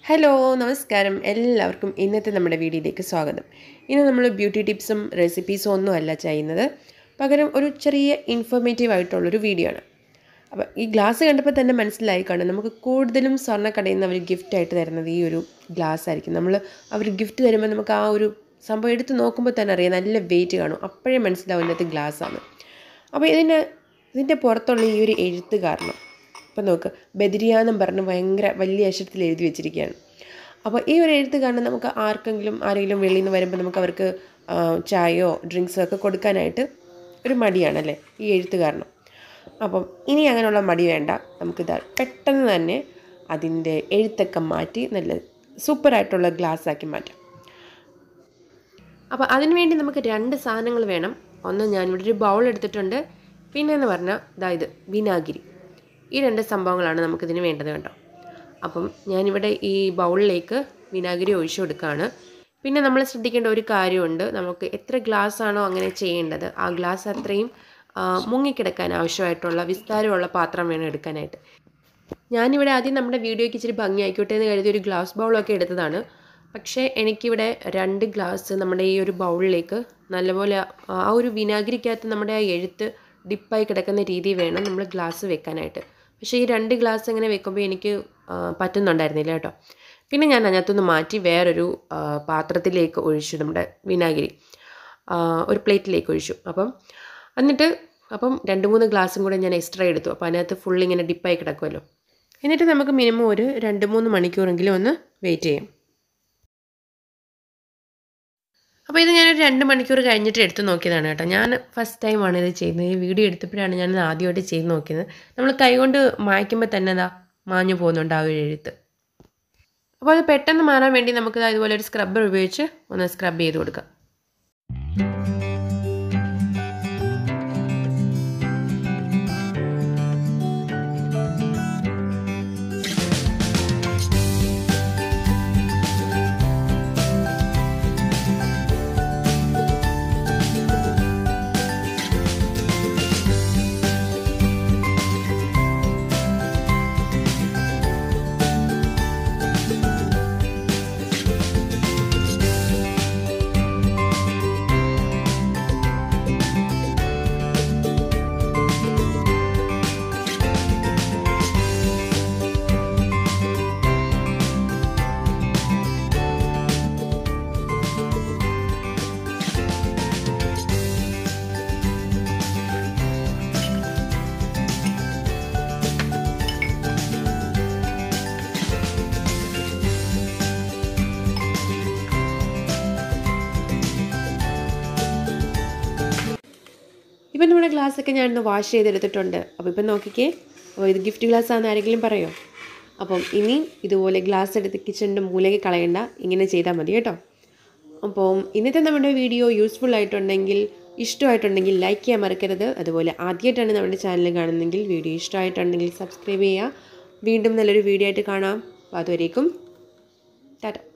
hello നമസ്കാരം എല്ലാവർക്കും ഇന്നത്തെ നമ്മുടെ വീഡിയോയിലേക്ക് സ്വാഗതം ഇന്ന് നമ്മൾ ബ്യൂട്ടി ടിപ്സും റെസിപ്പീസും ഒന്നും അല്ല ചെയ്യുന്നത് പകരം ഒരു ചെറിയ ഇൻഫോർമേറ്റീവ് ആയിട്ടുള്ളൊരു വീഡിയോ ആണ് അപ്പോൾ ഈ ഗ്ലാസ് കണ്ടപ്പോൾ തന്നെ മനസ്സിലായി കാണും നമുക്ക് കൂടുതലും സ്വർണ്ണക്കടയിൽ നിന്ന് അവർ ഗിഫ്റ്റ് ആയിട്ട് തരുന്നത് ഈ ഒരു ഗ്ലാസ് ആയിരിക്കും നമ്മൾ അവർ ഗിഫ്റ്റ് തരുമ്പോൾ നമുക്ക് ആ ഒരു സംഭവം എടുത്ത് നോക്കുമ്പോൾ തന്നെ അറിയാം നല്ല വെയിറ്റ് കാണും അപ്പോഴേ മനസ്സിലാവും ഇതിനകത്ത് ഗ്ലാസ്സാണ് അപ്പോൾ ഇതിന് ഇതിൻ്റെ പുറത്തുള്ള ഈ ഒരു എഴുത്ത് കാരണം ഇപ്പം നോക്ക് ബദരിയാന്നും പറഞ്ഞ് ഭയങ്കര വലിയ അക്ഷരത്തിൽ എഴുതി വെച്ചിരിക്കുകയാണ് അപ്പോൾ ഈ ഒരു എഴുത്ത് കാരണം നമുക്ക് ആർക്കെങ്കിലും ആരെങ്കിലും വെളിയിൽ നിന്ന് വരുമ്പോൾ നമുക്ക് അവർക്ക് ആ, ചായയോ ഡ്രിങ്ക്സോ ഒക്കെ കൊടുക്കാനായിട്ട് ഒരു മടിയാണല്ലേ ഈ എഴുത്ത് കാരണം അപ്പം ഇനി അങ്ങനെയുള്ള മടി വേണ്ട നമുക്കിത് പെട്ടെന്ന് തന്നെ അതിൻ്റെ എഴുത്തൊക്കെ മാറ്റി നല്ല സൂപ്പറായിട്ടുള്ള ഗ്ലാസ് ആക്കി മാറ്റാം അപ്പോൾ അതിന് വേണ്ടി നമുക്ക് രണ്ട് സാധനങ്ങൾ വേണം ഒന്ന് ഞാനിവിടെ ഒരു ബൗൾ എടുത്തിട്ടുണ്ട് പിന്നെ എന്ന് പറഞ്ഞാൽ ഇതായത് വിനാഗിരി ഈ രണ്ട് സംഭവങ്ങളാണ് നമുക്കിതിന് വേണ്ടത് കേട്ടോ അപ്പം ഞാനിവിടെ ഈ ബൗളിലേക്ക് വിനാഗിരി ഒഴിച്ചു കൊടുക്കുകയാണ് പിന്നെ നമ്മൾ ശ്രദ്ധിക്കേണ്ട ഒരു കാര്യമുണ്ട് നമുക്ക് എത്ര ഗ്ലാസ് ആണോ അങ്ങനെ ചെയ്യേണ്ടത് ആ ഗ്ലാസ് അത്രയും ആ, മുങ്ങിക്കിടക്കാൻ ആവശ്യമായിട്ടുള്ള വിസ്താരമുള്ള പാത്രം വേണം എടുക്കാനായിട്ട് ഞാനിവിടെ ആദ്യം നമ്മുടെ വീഡിയോയ്ക്ക് ഇച്ചിരി ഭംഗിയായിക്കോട്ടെ എന്ന് കരുതി ഒരു ഗ്ലാസ് ബൗളൊക്കെ എടുത്തതാണ് പക്ഷേ എനിക്കിവിടെ രണ്ട് ഗ്ലാസ് നമ്മുടെ ഈ ഒരു ബൗളിലേക്ക് നല്ലപോലെ ആ ഒരു വിനാഗിരിക്കകത്ത് നമ്മുടെ ആ എഴുത്ത് ഡിപ്പായി കിടക്കുന്ന രീതി വേണം നമ്മൾ ഗ്ലാസ് വെക്കാനായിട്ട് പക്ഷേ ഈ രണ്ട് ഗ്ലാസ് ഇങ്ങനെ വെക്കുമ്പോൾ എനിക്ക് ആ, പറ്റുന്നുണ്ടായിരുന്നില്ല കേട്ടോ പിന്നെ ഞാൻ അതിനകത്തുനിന്ന് മാറ്റി വേറൊരു ആ, പാത്രത്തിലേക്ക് ഒഴിച്ചു നമ്മുടെ വിനാഗിരി ആ, ഒരു പ്ലേറ്റിലേക്ക് ഒഴിച്ചു അപ്പം എന്നിട്ട് അപ്പം രണ്ട് മൂന്ന് ഗ്ലാസും കൂടെ ഞാൻ എക്സ്ട്രാ എടുത്തു അപ്പോൾ അതിനകത്ത് ഫുൾ ഇങ്ങനെ ഡിപ്പായി കിടക്കുമല്ലോ എന്നിട്ട് നമുക്ക് മിനിമം ഒരു രണ്ട് മൂന്ന് മണിക്കൂറെങ്കിലും ഒന്ന് വെയിറ്റ് ചെയ്യാം അപ്പോൾ ഇത് ഞാനൊരു രണ്ട് മണിക്കൂർ കഴിഞ്ഞിട്ട് എടുത്ത് നോക്കിയതാണ് കേട്ടോ ഞാൻ ഫസ്റ്റ് ടൈമാണ് ഇത് ചെയ്യുന്നത് ഈ വീഡിയോ എടുത്തപ്പോഴാണ് ഞാൻ ആദ്യമായിട്ട് ചെയ്ത് നോക്കിയത് നമ്മൾ കൈകൊണ്ട് മായ്ക്കുമ്പോൾ തന്നെ അതാ മാഞ്ഞു പോകുന്നുണ്ട് ആ ഒരു എഴുത്ത് അപ്പോൾ അത് പെട്ടെന്ന് മാറാൻ വേണ്ടി നമുക്ക് ദാ ഇതുപോലെ ഒരു സ്ക്രബ്ബർ ഉപയോഗിച്ച് ഒന്ന് സ്ക്രബ് ചെയ്ത് കൊടുക്കാം ഇപ്പം നമ്മുടെ ഗ്ലാസ്സൊക്കെ ഞാനൊന്ന് വാഷ് ചെയ്തെടുത്തിട്ടുണ്ട് അപ്പോൾ ഇപ്പം നോക്കിക്കേ അപ്പോൾ ഇത് ഗിഫ്റ്റ് ഗ്ലാസ് ആണെന്ന് ആരെങ്കിലും പറയോ അപ്പം ഇനി ഇതുപോലെ ഗ്ലാസ് എടുത്ത് കിച്ചണിൻ്റെ മൂലയ്ക്ക് കളയണ്ട ഇങ്ങനെ ചെയ്താൽ മതി കേട്ടോ അപ്പം ഇന്നത്തെ നമ്മുടെ വീഡിയോ യൂസ്ഫുൾ ആയിട്ടുണ്ടെങ്കിൽ ഇഷ്ടമായിട്ടുണ്ടെങ്കിൽ ലൈക്ക് ചെയ്യാൻ മറക്കരുത് അതുപോലെ ആദ്യമായിട്ടാണ് നമ്മുടെ ചാനൽ കാണുന്നതെങ്കിൽ വീഡിയോ ഇഷ്ടമായിട്ടുണ്ടെങ്കിൽ സബ്സ്ക്രൈബ് ചെയ്യുക വീണ്ടും നല്ലൊരു വീഡിയോ ആയിട്ട് കാണാം അപ്പോൾ അതുവരേക്കും ടാറ്റ